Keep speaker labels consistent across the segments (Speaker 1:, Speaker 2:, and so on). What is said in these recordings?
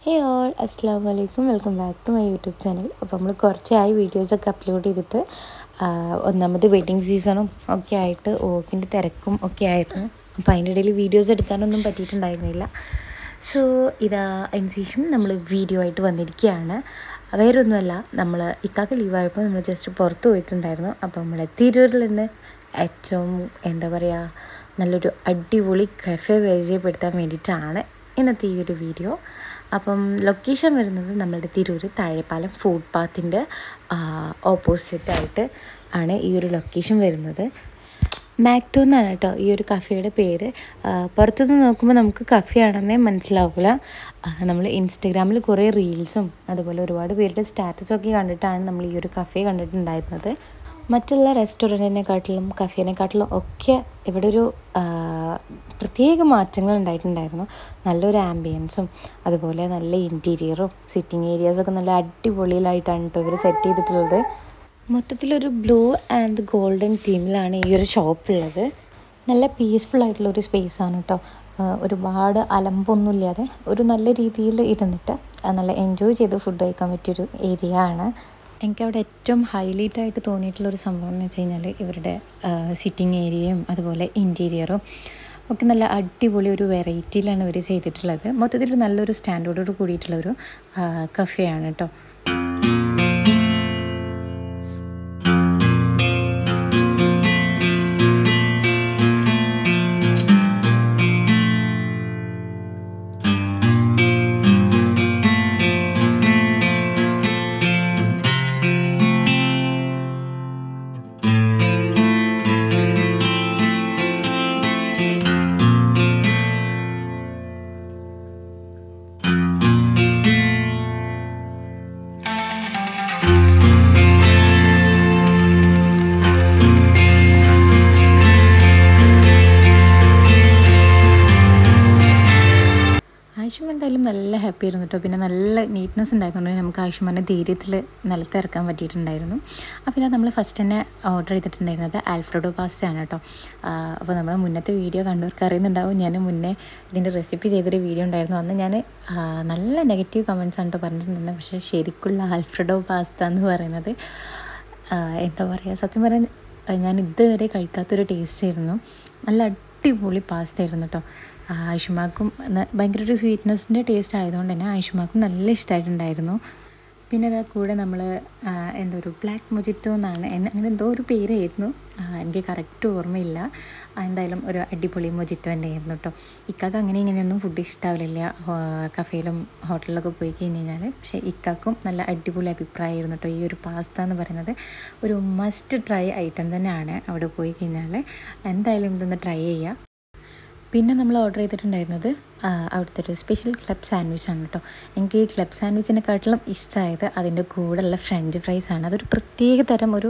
Speaker 1: ഹേ all അസ്സാം വലൈക്കും welcome back to my YouTube channel അപ്പോൾ നമ്മൾ കുറച്ചായി വീഡിയോസൊക്കെ അപ്ലോഡ് ചെയ്തിട്ട് ആ, ഒന്നാമത് വെഡിങ് സീസണും ഒക്കെ ആയിട്ട് ഓക്കിൻ്റെ തിരക്കും ഒക്കെ ആയിരുന്നു അപ്പോൾ അതിൻ്റെ ഇടയിൽ വീഡിയോസ് എടുക്കാനൊന്നും പറ്റിയിട്ടുണ്ടായിരുന്നില്ല സോ ഇതാ അതിന് ശേഷം നമ്മൾ വീഡിയോ ആയിട്ട് വന്നിരിക്കുകയാണ് വേറെ ഒന്നുമല്ല നമ്മൾ ഇക്കാക്ക് ലീവായപ്പോൾ നമ്മൾ ജസ്റ്റ് പുറത്ത് പോയിട്ടുണ്ടായിരുന്നു അപ്പോൾ നമ്മൾ തിരൂരിൽ നിന്ന് ഏറ്റവും എന്താ പറയുക നല്ലൊരു അടിപൊളി കഫേ പരിചയപ്പെടുത്താൻ വേണ്ടിയിട്ടാണ് ഇന്നത്തെ ഈ ഒരു വീഡിയോ അപ്പം ലൊക്കേഷൻ വരുന്നത് നമ്മളുടെ തിരൂർ താഴെപ്പാലം ഫുഡ് പാത്തിൻ്റെ ഓപ്പോസിറ്റായിട്ട് ആണ് ഈ ഒരു ലൊക്കേഷൻ വരുന്നത് മാക്ടോ എന്നാണ് കേട്ടോ ഈ ഒരു കഫേയുടെ പേര് ആ, പുറത്തുനിന്ന് നോക്കുമ്പോൾ നമുക്ക് കഫേ ആണെന്നേ മനസ്സിലാവില്ല നമ്മൾ ഇൻസ്റ്റഗ്രാമിൽ കുറേ റീൽസും അതുപോലെ ഒരുപാട് പേരുടെ സ്റ്റാറ്റസൊക്കെ കണ്ടിട്ടാണ് നമ്മൾ ഈ ഒരു കഫേ കണ്ടിട്ടുണ്ടായിരുന്നത് മറ്റുള്ള റെസ്റ്റോറൻറ്റിനെക്കാട്ടിലും കഫേനെക്കാട്ടിലും ഒക്കെ ഇവിടെ ഒരു ആ, പ്രത്യേക മാറ്റങ്ങൾ ഉണ്ടായിട്ടുണ്ടായിരുന്നു നല്ലൊരു ആംബിയൻസും അതുപോലെ നല്ല ഇൻറ്റീരിയറും സിറ്റിംഗ് ഏരിയാസൊക്കെ നല്ല അടിപൊളിയിലായിട്ടാണ് കേട്ടോ ഇവർ സെറ്റ് ചെയ്തിട്ടുള്ളത് മൊത്തത്തിലൊരു ബ്ലൂ ആൻഡ് ഗോൾഡൻ തീമിലാണ് ഈ ഒരു ഷോപ്പ് ഉള്ളത് നല്ല പീസ്ഫുൾ ആയിട്ടുള്ള ഒരു സ്പേസ് ആണ് കേട്ടോ ആഹ് ഒരുപാട് അലമ്പൊന്നുമില്ലാതെ ഒരു നല്ല രീതിയിൽ ഇരുന്നിട്ട് ആഹ് നല്ല എൻജോയ് ചെയ്ത് ഫുഡ് കഴിക്കാൻ പറ്റിയൊരു ഏരിയ ആണ് എനിക്കവിടെ ഏറ്റവും ഹൈലൈറ്റ് ആയിട്ട് തോന്നിയിട്ടുള്ള ഒരു സംഭവം എന്ന് വെച്ച് കഴിഞ്ഞാൽ ഇവരുടെ സിറ്റിംഗ് ഏരിയയും അതുപോലെ ഇൻറ്റീരിയറും ഒക്കെ നല്ല അടിപൊളി ഒരു വെറൈറ്റിയിലാണ് ഇവർ ചെയ്തിട്ടുള്ളത് മൊത്തത്തിൽ നല്ലൊരു സ്റ്റാൻഡേർഡോട് കൂടിയിട്ടുള്ള ഒരു കഫേയാണ് കേട്ടോ ആയുഷ്മാൻ എന്തായാലും നല്ല ഹാപ്പി ആയിരുന്നു കേട്ടോ പിന്നെ നല്ല നീറ്റ്നെസ് ഉണ്ടായിരുന്നുകൊണ്ട് നമുക്ക് ആയുഷ്മാനെ ധൈര്യത്തിൽ നിലത്തിറക്കാൻ പറ്റിയിട്ടുണ്ടായിരുന്നു അപ്പോൾ ഇതാ നമ്മൾ ഫസ്റ്റ് തന്നെ ഓർഡർ ചെയ്തിട്ടുണ്ടായിരുന്നത് ആൽഫ്രഡോ പാസ്ത ആണ് കേട്ടോ അപ്പോൾ നമ്മൾ മുന്നത്തെ വീഡിയോ കണ്ടവർക്ക് അറിയുന്നുണ്ടാവും ഞാൻ മുന്നേ ഇതിൻ്റെ റെസിപ്പി ചെയ്തൊരു വീഡിയോ ഉണ്ടായിരുന്നു അന്ന് ഞാൻ നല്ല നെഗറ്റീവ് കമൻസ് ആണ് കേട്ടോ പറഞ്ഞിട്ടുണ്ടായിരുന്നത് പക്ഷേ ശരിക്കുള്ള ആൽഫ്രഡോ പാസ്ത എന്ന് പറയുന്നത് ആ, എന്താ പറയുക സത്യം പറയാൻ ഞാൻ ഇതുവരെ കഴിക്കാത്തൊരു ടേസ്റ്റ് ആയിരുന്നു നല്ല അടിപൊളി പാസ്ത ആയിരുന്നു കേട്ടോ ആയുഷ്മാക്കും ന- ഭയങ്കര ഒരു സ്വീറ്റ്നെസ്സിൻ്റെ ടേസ്റ്റ് ആയതുകൊണ്ട് തന്നെ ആയുഷ്മാക്കും നല്ല ഇഷ്ടമായിട്ടുണ്ടായിരുന്നു പിന്നെ അതാ കൂടെ നമ്മൾ എന്തോ ഒരു ബ്ലാക്ക് മൊജിറ്റോ എന്നാണ് എന്നെ അങ്ങനെ എന്തോ ഒരു പേരായിരുന്നു ആ, എനിക്ക് കറക്റ്റ് ഓർമ്മയില്ല ആ, എന്തായാലും ഒരു അടിപൊളി മൊജിറ്റോ തന്നെ ആയിരുന്നു കേട്ടോ ഇക്കാക്ക് അങ്ങനെ ഇങ്ങനെയൊന്നും ഫുഡ് ഇഷ്ടാവില്ല കഫേയിലും ഹോട്ടലിലൊക്കെ പോയി കഴിഞ്ഞ് കഴിഞ്ഞാൽ പക്ഷേ ഇക്കാക്കും നല്ല അടിപൊളി അഭിപ്രായമായിരുന്നു കേട്ടോ ഈ ഒരു പാസ്ത എന്ന് പറയുന്നത് ഒരു മസ്റ്റ് ട്രൈ ഐറ്റം തന്നെയാണ് അവിടെ പോയി കഴിഞ്ഞാൽ എന്തായാലും ഇതൊന്ന് ട്രൈ ചെയ്യുക പിന്നെ നമ്മൾ ഓർഡർ ചെയ്തിട്ടുണ്ടായിരുന്നത് ആ, അവിടുത്തെ ഒരു സ്പെഷ്യൽ ക്ലബ് സാൻഡ്വിച്ച് ആണ് കേട്ടോ എനിക്ക് ഈ ക്ലബ് സാൻഡ്വിച്ചിനെക്കാട്ടിലും ഇഷ്ടമായത് അതിൻ്റെ കൂടെയുള്ള ഫ്രഞ്ച് ഫ്രൈസ് ആണ് അതൊരു പ്രത്യേക തരം ഒരു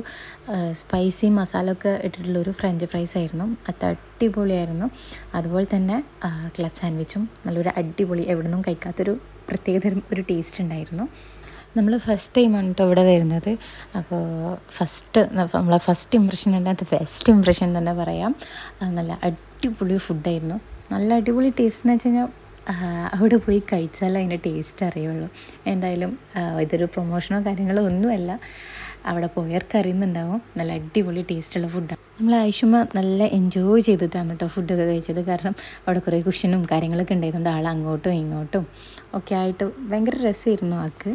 Speaker 1: സ്പൈസി മസാല ഒക്കെ ഇട്ടിട്ടുള്ള ഒരു ഫ്രഞ്ച് ഫ്രൈസ് ആയിരുന്നു അത് അടിപൊളിയായിരുന്നു അതുപോലെ തന്നെ ക്ലബ് സാൻഡ്വിച്ചും നല്ലൊരു അടിപൊളി എവിടെ നിന്നും കഴിക്കാത്തൊരു പ്രത്യേക തരം ഒരു ടേസ്റ്റ് ഉണ്ടായിരുന്നു നമ്മൾ ഫസ്റ്റ് ടൈമാണ് കേട്ടോ ഇവിടെ വരുന്നത് അപ്പോൾ ഫസ്റ്റ് നമ്മളെ ഫസ്റ്റ് ഇമ്പ്രഷൻ ഉണ്ട് അത് ബെസ്റ്റ് ഇമ്പ്രഷൻ തന്നെ പറയാം ആ, നല്ല അടിപൊളി ഫുഡായിരുന്നു നല്ല അടിപൊളി ടേസ്റ്റ് എന്ന് വെച്ച് കഴിഞ്ഞാൽ ആ, അവിടെ പോയി കഴിച്ചാലേ അതിൻ്റെ ടേസ്റ്റ് അറിയുള്ളൂ എന്തായാലും ആ, ഇതൊരു പ്രൊമോഷനോ കാര്യങ്ങളോ ഒന്നുമല്ല അവിടെ പോയവർക്ക് അറിയുന്നുണ്ടാവും നല്ല അടിപൊളി ടേസ്റ്റുള്ള ഫുഡാണ് നമ്മൾ ആയുഷുമ നല്ല എൻജോയ് ചെയ്തിട്ടാണ് കേട്ടോ ഫുഡൊക്കെ കഴിച്ചത് കാരണം അവിടെ കുറേ കുഷനും കാര്യങ്ങളൊക്കെ ഉണ്ടായതുകൊണ്ട് ആൾ അങ്ങോട്ടും ഇങ്ങോട്ടും ഒക്കെ ആയിട്ട് ഭയങ്കര രസമായിരുന്നു ആൾക്ക്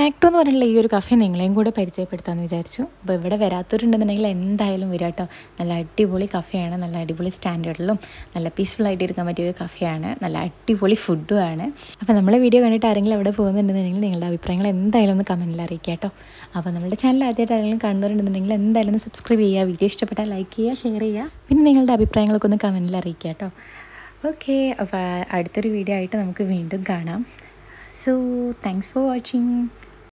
Speaker 1: മാക്ടോ എന്ന് പറഞ്ഞുള്ള ഈ ഒരു കഫേ നിങ്ങളെയും കൂടെ പരിചയപ്പെടുത്താമെന്ന് വിചാരിച്ചു അപ്പോൾ ഇവിടെ വരാത്തവരുണ്ടെന്നുണ്ടെങ്കിൽ എന്തായാലും വരാം കേട്ടോ നല്ല അടിപൊളി കഫേയാണ് നല്ല അടിപൊളി സ്റ്റാൻഡേർഡിലും നല്ല പീസ്ഫുൾ ആയിട്ട് ഇരിക്കാൻ പറ്റിയ ഒരു കഫേയാണ് നല്ല അടിപൊളി ഫുഡുമാണ് അപ്പോൾ നമ്മളെ വീഡിയോ കണ്ടിട്ട് ആരെങ്കിലും അവിടെ പോകുന്നുണ്ടെന്നുണ്ടെങ്കിൽ നിങ്ങളുടെ അഭിപ്രായങ്ങൾ എന്തായാലും ഒന്ന് കമൻറ്റിൽ അറിയിക്കുക കേട്ടോ അപ്പോൾ നമ്മുടെ ചാനൽ ആദ്യമായിട്ട് ആരെങ്കിലും കാണുന്നവരുണ്ടെന്നുണ്ടെങ്കിൽ എന്തായാലും ഒന്ന് സബ്സ്ക്രൈബ് ചെയ്യുക വീഡിയോ ഇഷ്ടപ്പെട്ടാൽ ലൈക്ക് ചെയ്യുക ഷെയർ ചെയ്യുക പിന്നെ നിങ്ങളുടെ അഭിപ്രായങ്ങളൊക്കെ ഒന്ന് കമൻറ്റിൽ അറിയിക്കുക കേട്ടോ ഓക്കെ അപ്പോൾ അടുത്തൊരു വീഡിയോ ആയിട്ട് നമുക്ക് വീണ്ടും കാണാം സോ താങ്ക്സ് ഫോർ വാച്ചിങ്